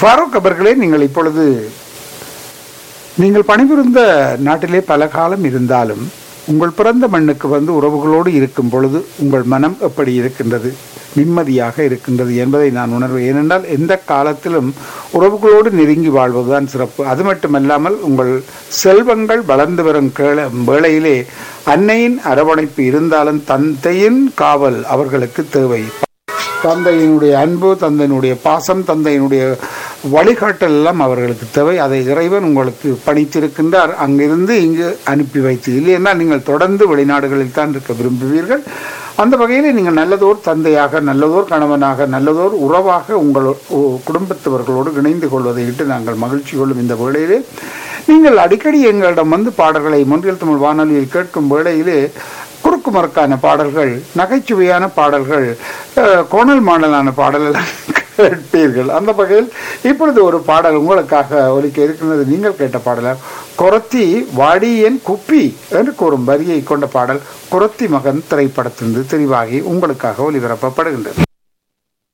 ஃபாரூக் அவர்களே நீங்கள் இப்பொழுது நீங்கள் பணிபுரிந்த நாட்டிலே பல காலம் இருந்தாலும் உங்கள் பிறந்த மண்ணுக்கு வந்து உறவுகளோடு இருக்கும் பொழுது உங்கள் மனம் எப்படி இருக்கின்றது நிம்மதியாக இருக்கின்றது என்பதை நான் உணர்வேன் ஏனென்றால் எந்த காலத்திலும் உறவுகளோடு நெருங்கி வாழ்வதுதான் சிறப்பு அது மட்டுமல்லாமல் உங்கள் செல்வங்கள் வளர்ந்து வரும் கேள வேளையிலே அன்னையின் அரவணைப்பு இருந்தாலும் தந்தையின் காவல் அவர்களுக்கு தேவை தந்தையினுடைய அன்பு தந்தையினுடைய பாசம் தந்தையினுடைய வழிகாட்டல் எல்லாம் அவர்களுக்கு தேவை அதை இறைவன் உங்களுக்கு பணித்திருக்கின்றார் அங்கிருந்து இங்கு அனுப்பி வைத்து இல்லையென்னா நீங்கள் தொடர்ந்து வெளிநாடுகளில் தான் இருக்க விரும்புவீர்கள் அந்த வகையில் நீங்கள் நல்லதோர் தந்தையாக நல்லதோர் கணவனாக நல்லதோர் உறவாக உங்கள் உ- குடும்பத்தவர்களோடு இணைந்து கொள்வதை இட்டு நாங்கள் மகிழ்ச்சி கொள்ளும் இந்த வேளையிலே நீங்கள் அடிக்கடி எங்களிடம் வந்து பாடல்களை மொன்றியல் தமிழ் வானொலியில் கேட்கும் வேளையிலே குறுக்கு மறுக்கான பாடல்கள் நகைச்சுவையான பாடல்கள் அஹ், கோணல் மாடலான பாடல்கள் கேட்பீர்கள் அந்த வகையில் இப்பொழுது ஒரு பாடல் உங்களுக்காக ஒலிக்க இருக்கின்றது நீங்கள் கேட்ட பாடலாக குரத்தி வாடியன் குப்பி என்று கூறும் வரியை கொண்ட பாடல் குரத்தி மகன் திரைப்படத்திலிருந்து தெரிவாகி உங்களுக்காக ஒலிபரப்பப்படுகின்றது